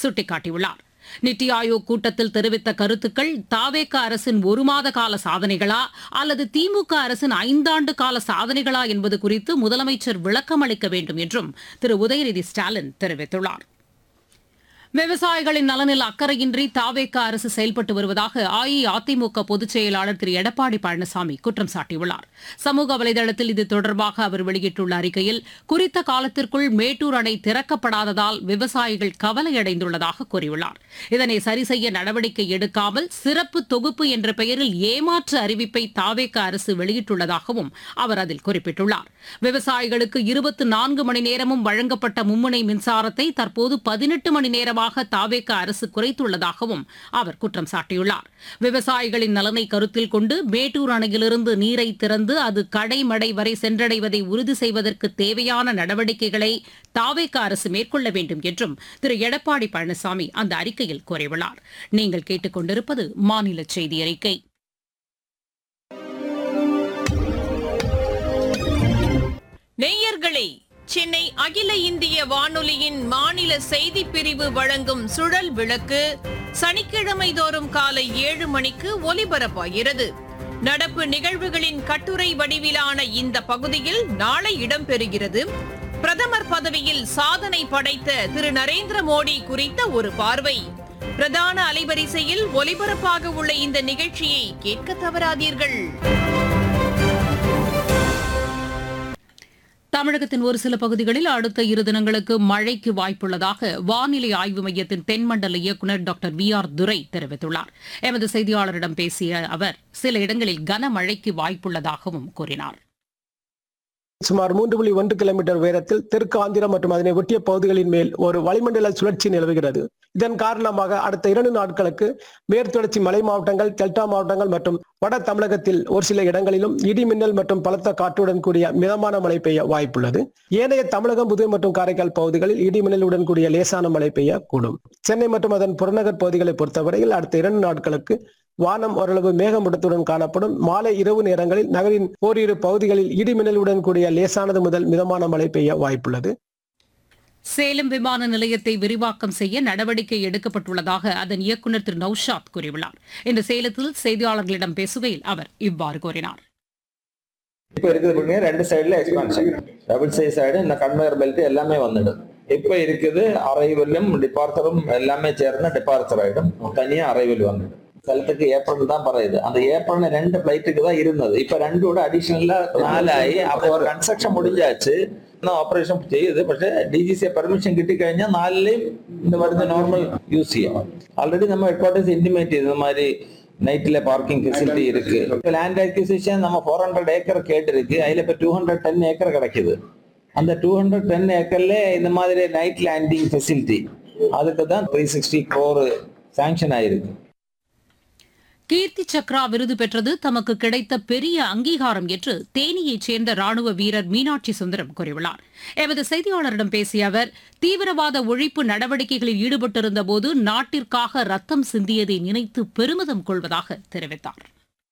சுட்டிக்காட்டியுள்ளார் நித்தி ஆயோக் கூட்டத்தில் தெரிவித்த கருத்துக்கள் தாவேக அரசின் ஒரு மாத கால சாதனைகளா அல்லது திமுக அரசின் ஐந்தாண்டு கால சாதனைகளா என்பது குறித்து முதலமைச்சர் விளக்கம் அளிக்க வேண்டும் என்றும் திரு உதயநிதி ஸ்டாலின் தெரிவித்துள்ளார் விவசாயிகளின் நலனில் அக்கறையின்றி தாவேக அரசு செயல்பட்டு வருவதாக அஇஅதிமுக பொதுச் செயலாளர் திரு எடப்பாடி பழனிசாமி குற்றம் சாட்டியுள்ளார் சமூக வலைதளத்தில் இது தொடர்பாக அவர் வெளியிட்டுள்ள அறிக்கையில் குறித்த காலத்திற்குள் மேட்டூர் அணை திறக்கப்படாததால் விவசாயிகள் கவலையடைந்துள்ளதாக கூறியுள்ளார் இதனை சரி செய்ய நடவடிக்கை எடுக்காமல் சிறப்பு தொகுப்பு என்ற பெயரில் ஏமாற்று அறிவிப்பை தாவேக அரசு வெளியிட்டுள்ளதாகவும் அவர் அதில் குறிப்பிட்டுள்ளார் விவசாயிகளுக்கு இருபத்தி நான்கு மணி நேரமும் வழங்கப்பட்ட மும்முனை மின்சாரத்தை தற்போது பதினெட்டு மணி நேரமாக தாவேக அரசு குறைத்துள்ளதாகவும் அவர் குற்றம் சாட்டியுள்ளார் விவசாயிகளின் நலனை கருத்தில் கொண்டு மேட்டூர் அணையிலிருந்து நீரை திறந்து அது கடைமடை வரை சென்றடைவதை உறுதி செய்வதற்கு தேவையான நடவடிக்கைகளை தாவேக அரசு மேற்கொள்ள வேண்டும் என்றும் திரு எடப்பாடி பழனிசாமி அந்த அறிக்கையில் கூறியுள்ளார் நீங்கள் கேட்டுக்கொண்டிருப்பது மாநில செய்தி அறிக்கை நேயர்களே சென்னை அகில இந்திய வானொலியின் மாநில செய்திப் பிரிவு வழங்கும் சுழல் விளக்கு சனிக்கிழமை தோறும் காலை ஏழு மணிக்கு ஒலிபரப்பாகிறது நடப்பு நிகழ்வுகளின் கட்டுரை வடிவிலான இந்த பகுதியில் நாளை இடம்பெறுகிறது பிரதமர் பதவியில் சாதனை படைத்த திரு நரேந்திர மோடி குறித்த ஒரு பார்வை பிரதான அலைவரிசையில் ஒலிபரப்பாக உள்ள இந்த நிகழ்ச்சியை கேட்க தவறாதீர்கள் தமிழகத்தின் ஒரு சில பகுதிகளில் அடுத்த இரு தினங்களுக்கு மழைக்கு வாய்ப்புள்ளதாக வானிலை ஆய்வு மையத்தின் தென்மண்டல இயக்குநர் டாக்டர் வி ஆர் துரை தெரிவித்துள்ளார் எமது செய்தியாளரிடம் பேசிய அவர் சில இடங்களில் கனமழைக்கு வாய்ப்புள்ளதாகவும் கூறினார் சுமார் மூன்று புள்ளி ஒன்று கிலோமீட்டர் உயரத்தில் தெற்கு ஆந்திரம் மற்றும் அதனை ஒட்டிய பகுதிகளின் மேல் ஒரு வளிமண்டல சுழற்சி நிலவுகிறது இதன் காரணமாக அடுத்த இரண்டு நாட்களுக்கு மேற்குத்தொடர்ச்சி மலை மாவட்டங்கள் டெல்டா மாவட்டங்கள் மற்றும் வட தமிழகத்தில் ஒரு சில இடங்களிலும் இடி மின்னல் மற்றும் பலத்த காற்றுடன் கூடிய மிதமான மழை பெய்ய வாய்ப்புள்ளது ஏனைய தமிழகம் புதுவை மற்றும் காரைக்கால் பகுதிகளில் இடி மின்னலுடன் கூடிய லேசான மழை பெய்யக்கூடும் சென்னை மற்றும் அதன் புறநகர் பகுதிகளை பொறுத்தவரையில் அடுத்த இரண்டு நாட்களுக்கு வானம் ஓரளவு மேகமூட்டத்துடன் காணப்படும் மாலை இரவு நேரங்களில் நகரின் ஓரிரு பகுதிகளில் இடிமின்னலுடன் கூடிய லேசானது முதல் மிதமான மழை பெய்ய வாய்ப்புள்ளது சேலம் விமான நிலையத்தை விரிவாக்கம் செய்ய நடவடிக்கை எடுக்கப்பட்டுள்ளதாக அதன் இயக்குநர் திரு நൌஷாத் கூறியுள்ளார் இன்று சேலத்தில் செய்தியாளர்களிடம் பேசுகையில் அவர் இவ்வாறு கூறினார் இப்போ இருக்குது பாருங்க ரெண்டு சைடுல எக்ஸ்பான்ஷன் டபுள் சைஸ் சைடு இந்த கன்வேயர் பெல்ட் எல்லாமே வந்துடும் இப்போ இருக்குது அரைவலும் டிபார்ச்சரும் எல்லாமே சேர்ந்து டிபார்ச்சர் ஆயிடும் தனியா அரைவல் வந்துடும் സ്ഥലത്തേക്ക് ഏപ്രിൽ தான் പറയുന്നത് அந்த ஏப்ரல் ரெண்டு ஃபிளைட்டுக்கு தான் இருந்தது இப்ப ரெண்டு கூட அடிஷனலா നാലായി അപ്പൊ കൺസ്ട്രക്ഷൻ മുടിഞ്ഞാച്ച് ഓപ്പറേഷൻ ചെയ്ത് പക്ഷെ ഡി ജി സി പെർമിഷൻ കിട്ടിക്കഴിഞ്ഞാൽ നാലിലെയും இந்த മരുന്ന് നോർമൽ യൂസ് ചെയ്യാം ஆல்ரெடி நம்ம ஹெட் குவார்ட்டர்ஸ் இன்டிமேட் இந்த மாதிரி நைட்ல பார்க்கிங் ஃபெசிலிட்டி இருக்கு லேண்ட் அக்விசிஷன் நம்ம ஃபோர் ஹண்ட்ரட் ஏக்கர் கேட்டிருக்கு அதுல இப்ப டூ ஹண்ட்ரட் டென் ஏக்கர் கிடைக்குது அந்த டூ ஹண்ட்ரட் டென் ஏக்கர்ல இந்த மாதிரி நைட் லேண்டிங் ஃபெசிலிட்டி அதுக்கு தான் த்ரீ சிக்ஸ்டி க்ரோர் சாங்ஷன் ஆயிருக்கு கீர்த்தி சக்ரா விருது பெற்றது தமக்கு கிடைத்த பெரிய அங்கீகாரம் என்று தேனியைச் சேர்ந்த ராணுவ வீரர் மீனாட்சி சுந்தரம் கூறியுள்ளார் எமது செய்தியாளரிடம் பேசிய அவர் தீவிரவாத ஒழிப்பு நடவடிக்கைகளில் ஈடுபட்டிருந்த போது நாட்டிற்காக ரத்தம் சிந்தியதை நினைத்து பெருமிதம் கொள்வதாக தெரிவித்தார்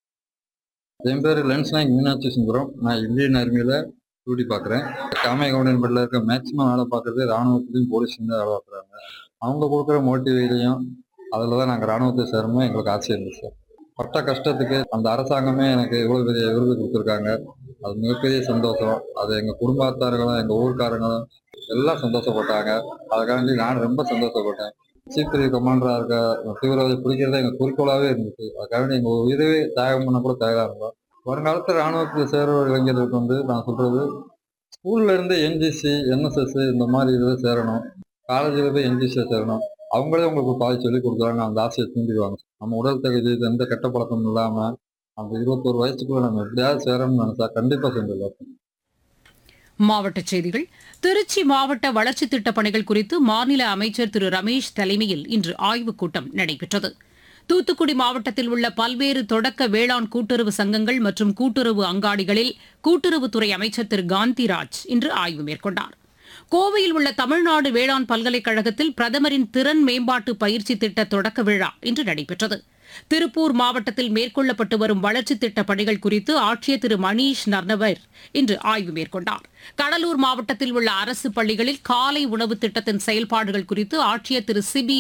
என் பேர் லென்ஸ் நாயக் மீனாட்சி சுந்தரம் நான் இந்தியன் ஆர்மியில் டியூட்டி பார்க்குறேன் காமையகவுண்டன்பட்டில் இருக்க மேக்ஸிமம் வேலை பார்க்குறது ராணுவத்திலையும் போலீஸ்லையும் தான் வேலை பார்க்குறாங்க அவங்க கொடுக்குற மோட்டிவேலையும் அதில் தான் நாங்கள் ராணுவத்தை சேரணும் எங்களுக்கு ஆசை இருந்துச்சு பட்ட கஷ்டத்துக்கு அந்த அரசாங்கமே எனக்கு இவ்வளோ பெரிய விருது கொடுத்துருக்காங்க அது மிகப்பெரிய சந்தோஷம் அது எங்கள் குடும்பத்தார்களும் எங்கள் ஊர்க்காரங்களும் எல்லாம் சந்தோஷப்பட்டாங்க அதுக்காண்டி நான் ரொம்ப சந்தோஷப்பட்டேன் சீஃப் பிரிவு கமாண்டராக இருக்க தீவிரவாதி பிடிக்கிறது எங்கள் குறிக்கோளாகவே இருந்துச்சு அதுக்காண்டி எங்கள் உயிரவே தியாகம் பண்ண கூட தயாராக இருந்தோம் வருங்காலத்தில் ராணுவத்தில் சேர இளைஞர்களுக்கு வந்து நான் சொல்றது ஸ்கூல்ல இருந்து என்ஜிசி என்எஸ்எஸ் இந்த மாதிரி இதில் சேரணும் காலேஜில் போய் என்ஜிசியில் சேரணும் அவங்களே உங்களுக்கு பாதி சொல்லி கொடுக்குறாங்க அந்த ஆசையை தூண்டிடுவாங்க நம்ம உடல் தகுதி எந்த கெட்ட பழக்கமும் இல்லாமல் அந்த இருபத்தோரு வயசுக்குள்ள நம்ம எப்படியாவது சேரணும்னு நினைச்சா கண்டிப்பாக செஞ்சிடலாம் மாவட்டச் செய்திகள் திருச்சி மாவட்ட வளர்ச்சித் திட்டப் பணிகள் குறித்து மாநில அமைச்சர் திரு ரமேஷ் தலைமையில் இன்று ஆய்வுக் கூட்டம் நடைபெற்றது தூத்துக்குடி மாவட்டத்தில் உள்ள பல்வேறு தொடக்க வேளாண் கூட்டுறவு சங்கங்கள் மற்றும் கூட்டுறவு அங்காடிகளில் கூட்டுறவுத்துறை அமைச்சர் திரு காந்திராஜ் இன்று ஆய்வு மேற்கொண்டார் கோவையில் உள்ள தமிழ்நாடு வேளாண் பல்கலைக்கழகத்தில் பிரதமரின் திறன் மேம்பாட்டு பயிற்சி திட்ட தொடக்க விழா இன்று நடைபெற்றது திருப்பூர் மாவட்டத்தில் மேற்கொள்ளப்பட்டு வரும் வளர்ச்சித் திட்டப் பணிகள் குறித்து ஆட்சியர் திரு மணீஷ் நர்னவர் இன்று ஆய்வு மேற்கொண்டார் கடலூர் மாவட்டத்தில் உள்ள அரசு பள்ளிகளில் காலை உணவு திட்டத்தின் செயல்பாடுகள் குறித்து ஆட்சியர் திரு சிபி